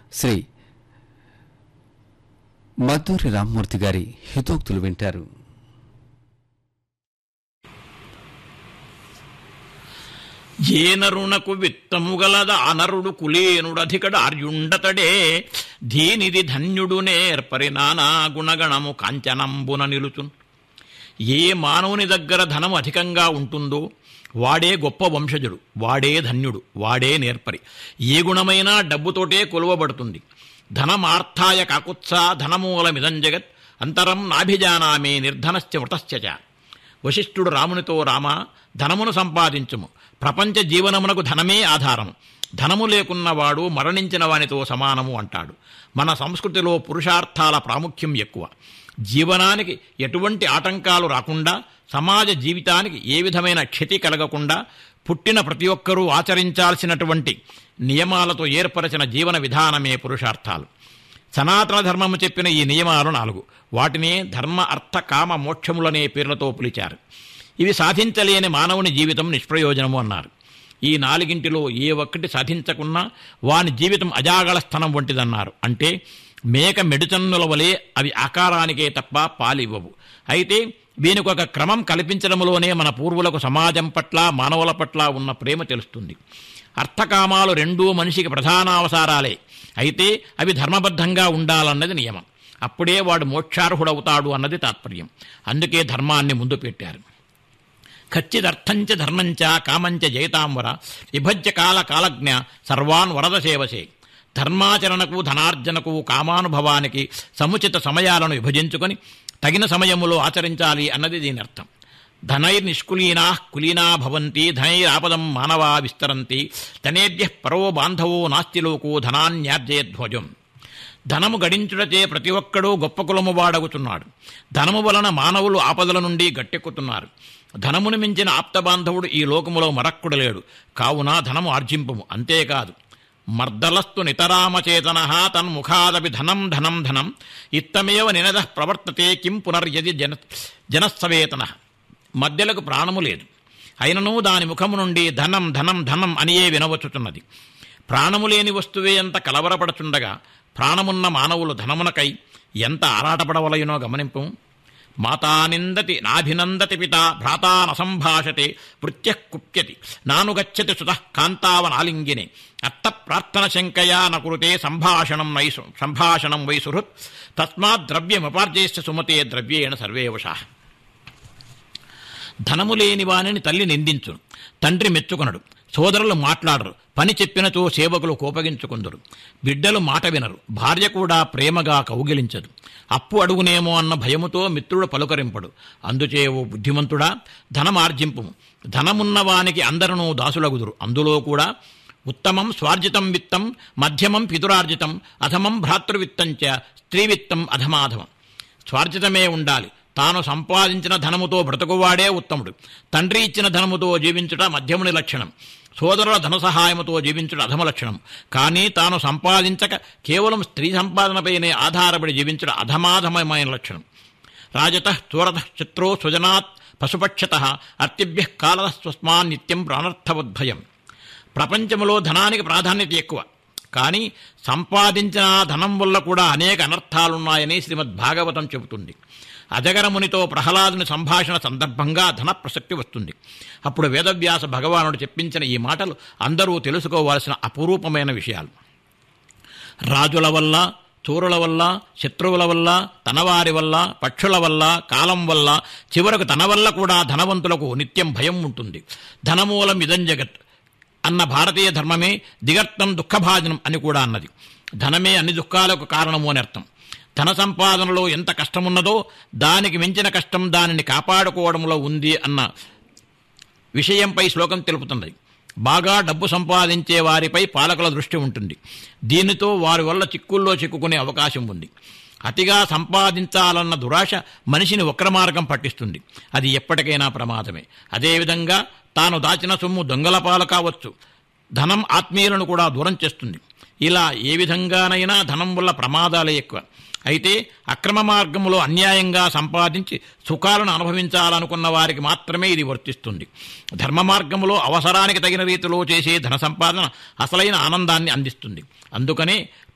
శ్రీ మద్దూరి రామ్మూర్తి గారి హితోక్తులు వింటారు ఏనరునకు విత్తము గలద అనరుడు కులేనుడధికడు ఆర్యుండతడే దీనిది ధన్యుడు నేర్పరి నానా గుణగణము కాంచనంబున నిలుచున్ ఏ మానవుని దగ్గర ధనం అధికంగా ఉంటుందో వాడే గొప్ప వంశజుడు వాడే ధన్యుడు వాడే నేర్పరి ఏ గుణమైనా డబ్బుతోటే కొలువబడుతుంది ధనమార్థాయ కాకుత్సా ధనమూలమిదం జగత్ అంతరం నాభిజానామే నిర్ధనశ్చ వృతశ్చ చ. వశిష్ఠుడు రామునితో రామ ధనమును సంపాదించుము ప్రపంచ జీవనమునకు ధనమే ఆధారము ధనము లేకున్నవాడు మరణించిన వానితో సమానము అంటాడు మన సంస్కృతిలో పురుషార్థాల ప్రాముఖ్యం ఎక్కువ జీవనానికి ఎటువంటి ఆటంకాలు రాకుండా సమాజ జీవితానికి ఏ విధమైన క్షతి కలగకుండా పుట్టిన ప్రతి ఒక్కరూ ఆచరించాల్సినటువంటి నియమాలతో ఏర్పరచిన జీవన విధానమే పురుషార్థాలు సనాతన ధర్మము చెప్పిన ఈ నియమాలు నాలుగు వాటినే ధర్మ అర్థ కామ మోక్షములనే పేర్లతో పిలిచారు ఇవి సాధించలేని మానవుని జీవితం నిష్ప్రయోజనము అన్నారు ఈ నాలుగింటిలో ఏ ఒక్కటి సాధించకున్నా వాని జీవితం అజాగళ స్థనం వంటిదన్నారు అంటే మేక మెడుచన్నుల వలె అవి ఆకారానికే తప్ప పాలివ్వవు అయితే దీనికి ఒక క్రమం కల్పించడంలోనే మన పూర్వులకు సమాజం పట్ల మానవుల పట్ల ఉన్న ప్రేమ తెలుస్తుంది అర్థకామాలు రెండూ మనిషికి ప్రధాన అవసరాలే అయితే అవి ధర్మబద్ధంగా ఉండాలన్నది నియమం అప్పుడే వాడు మోక్షార్హుడవుతాడు అన్నది తాత్పర్యం అందుకే ధర్మాన్ని ముందు పెట్టారు ఖచ్చిదర్థంచ ధర్మంచ కామంచ జయతాంవర విభజ్య కాల కాలజ్ఞ సర్వాన్ వరద సేవసే ధర్మాచరణకు ధనార్జనకు కామానుభవానికి సముచిత సమయాలను విభజించుకొని తగిన సమయములో ఆచరించాలి అన్నది దీని అర్థం ధనైర్నిష్కులీనా కులీనా భవంతి ధనైరాపదం మానవా విస్తరంతి ధనేభ్య పరో బాంధవో నాస్తి లోకో ధనాన్యార్జయధ్వజం ధనము గడించుటచే ప్రతి ఒక్కడూ గొప్ప కులము వాడగుతున్నాడు ధనము వలన మానవులు ఆపదల నుండి గట్టెక్కుతున్నారు ధనమును మించిన ఆప్తబాంధవుడు ఈ లోకములో మరక్కుడు లేడు కావున ధనము ఆర్జింపము అంతేకాదు మర్దలస్తు నితరామచేతన తన్ముఖాదపి ధనం ధనం ధనం ఇత్తమేవ నినద ప్రవర్తతే కిం పునర్యది జన జనస్సవేతన మధ్యలకు ప్రాణము లేదు అయినను దాని ముఖము నుండి ధనం ధనం ధనం అనియే వినవచ్చుతున్నది ప్రాణము లేని వస్తువే ఎంత కలవరపడుచుండగా ప్రాణమున్న మానవులు ధనమునకై ఎంత ఆరాటపడవలయునో గమనింపు మాతానిందతి నాభినందతి పిత భ్రాతా నసంభాషతే వృత్య కుప్యతి నానుగచ్చతి సుత కాంతావనాలింగినే అర్థ ప్రార్థన శంకయా నకురుతే సంభాషణం వై సు- సంభాషణం వై సుహృత్ తస్మాత్ ద్రవ్యమపార్జేశ్చ సుమతే ద్రవ్యేణ సర్వే వశా ధనము లేని వానిని తల్లి నిందించును తండ్రి మెచ్చుకొనడు సోదరులు మాట్లాడరు పని చెప్పినచో సేవకులు కోపగించుకుందరు బిడ్డలు మాట వినరు భార్య కూడా ప్రేమగా కౌగిలించదు అప్పు అడుగునేమో అన్న భయముతో మిత్రుడు పలుకరింపడు అందుచే ఓ బుద్ధిమంతుడా ధనమార్జింపు ధనమున్న వానికి అందరూ దాసులగుదురు అందులో కూడా ఉత్తమం స్వార్జితం విత్తం మధ్యమం పితురార్జితం అధమం భ్రాతృవిత్తంచ స్త్రీవిత్తం అధమాధమం స్వార్జితమే ఉండాలి తాను సంపాదించిన ధనముతో బ్రతుకువాడే ఉత్తముడు తండ్రి ఇచ్చిన ధనముతో జీవించుట మధ్యముని లక్షణం సోదరుల ధన సహాయముతో జీవించుట అధమ లక్షణం కానీ తాను సంపాదించక కేవలం స్త్రీ సంపాదనపైనే ఆధారపడి జీవించుట అధమాధమమైన లక్షణం రాజత చోరత చిత్రో స్వజనాత్ పశుపక్షత అర్తిభ్య కాలత స్వస్మాన్ నిత్యం ప్రాణర్థవద్భయం ప్రపంచంలో ధనానికి ప్రాధాన్యత ఎక్కువ కానీ సంపాదించిన ధనం వల్ల కూడా అనేక అనర్థాలున్నాయని శ్రీమద్ భాగవతం చెబుతుంది అజగరమునితో ప్రహ్లాదుని సంభాషణ సందర్భంగా ధన ప్రసక్తి వస్తుంది అప్పుడు వేదవ్యాస భగవానుడు చెప్పించిన ఈ మాటలు అందరూ తెలుసుకోవాల్సిన అపురూపమైన విషయాలు రాజుల వల్ల చోరుల వల్ల శత్రువుల వల్ల తనవారి వల్ల పక్షుల వల్ల కాలం వల్ల చివరకు తన వల్ల కూడా ధనవంతులకు నిత్యం భయం ఉంటుంది ధనమూలం ఇదం జగత్ అన్న భారతీయ ధర్మమే దిగర్థం దుఃఖభాజనం అని కూడా అన్నది ధనమే అన్ని దుఃఖాలకు కారణము అని అర్థం ధన సంపాదనలో ఎంత కష్టమున్నదో దానికి మించిన కష్టం దానిని కాపాడుకోవడంలో ఉంది అన్న విషయంపై శ్లోకం తెలుపుతున్నది బాగా డబ్బు సంపాదించే వారిపై పాలకుల దృష్టి ఉంటుంది దీనితో వారి వల్ల చిక్కుల్లో చిక్కుకునే అవకాశం ఉంది అతిగా సంపాదించాలన్న దురాశ మనిషిని వక్రమార్గం పట్టిస్తుంది అది ఎప్పటికైనా ప్రమాదమే అదేవిధంగా తాను దాచిన సొమ్ము దొంగల పాలు కావచ్చు ధనం ఆత్మీయులను కూడా దూరం చేస్తుంది ఇలా ఏ విధంగానైనా ధనం వల్ల ప్రమాదాలే ఎక్కువ అయితే అక్రమ మార్గంలో అన్యాయంగా సంపాదించి సుఖాలను అనుభవించాలనుకున్న వారికి మాత్రమే ఇది వర్తిస్తుంది ధర్మ మార్గంలో అవసరానికి తగిన రీతిలో చేసే ధన సంపాదన అసలైన ఆనందాన్ని అందిస్తుంది అందుకనే